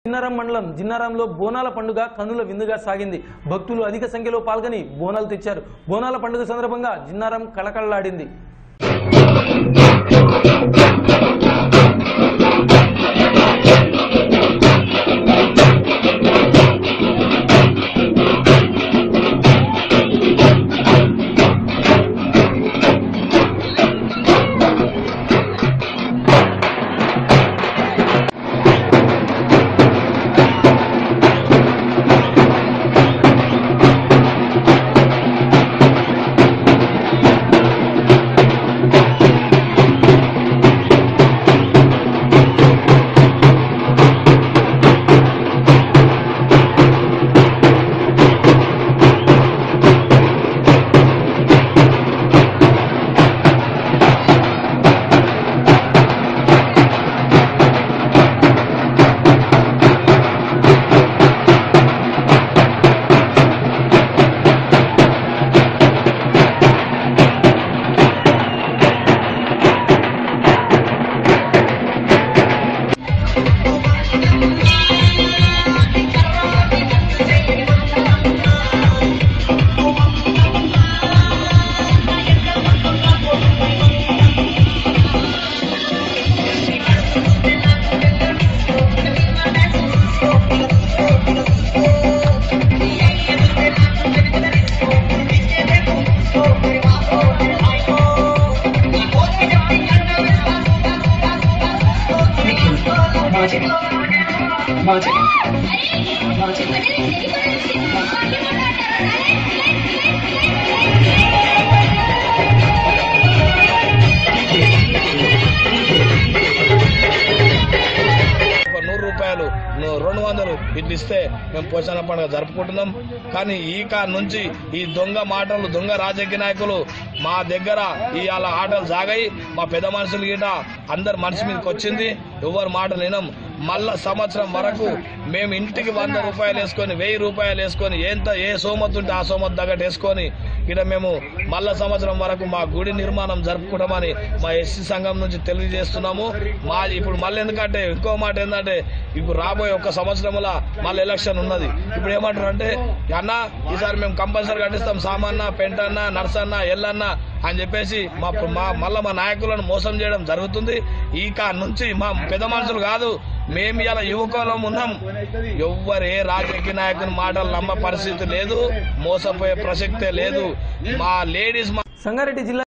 జిన్నారం మండలం జిన్నారంలో బోనాల పండుగ కన్నుల విందుగా సాగింది భక్తులు అధిక సంఖ్యలో పాల్గొని బోనాలు తెచ్చారు బోనాల పండుగ సందర్భంగా జిన్నారం కళకళలాడింది Martin. Martin. Martin. ఒక నూరు రూపాయలు ను- రెండు వందలు ఇట్లా ఇస్తే మేము పోషణ పండుగ జరుపుకుంటున్నాం కానీ ఈ కా నుంచి ఈ దొంగ మాటలు దొంగ రాజకీయ నాయకులు మా దగ్గర ఇవాళ ఆటలు సాగాయి మా పెద్ద మనుషులు గీట అందరు మనిషి మీదకి వచ్చింది ఎవరు మాటలు వినం మళ్ళా సంవత్సరం వరకు మేము ఇంటికి వంద రూపాయలు వేసుకొని వెయ్యి రూపాయలు వేసుకొని ఎంత ఏ సోమత్ ఉంటే ఆ సోమత్ దగ్గర వేసుకొని ఇక్కడ మేము మళ్ళా సంవత్సరం వరకు మా గుడి నిర్మాణం జరుపుకుంటామని మా ఎస్సీ సంఘం నుంచి తెలియజేస్తున్నాము మా ఇప్పుడు మళ్ళీ ఎందుకంటే ఇంకో మాట ఏంటంటే ఇప్పుడు రాబోయే ఒక సంవత్సరంలో మళ్ళీ ఎలక్షన్ ఉన్నది ఇప్పుడు ఏమంటారు అంటే అన్న ఈసారి మేము కంపల్సరీ కట్టిస్తాం సామన్న పెంటన్న నర్సన్న ఎల్లన్న అని చెప్పేసి మా మా మళ్ళీ మా నాయకులను మోసం చేయడం జరుగుతుంది ఈ కా నుంచి మా పెద్ద మనుషులు కాదు మేము ఇలా యువకులం ఉన్నాం ఎవ్వరు ఏ రాజకీయ నాయకుని మాటలు నమ్మ పరిస్థితి లేదు మోసపోయే ప్రసక్తే లేదు మా లేడీస్ సంగారెడ్డి జిల్లా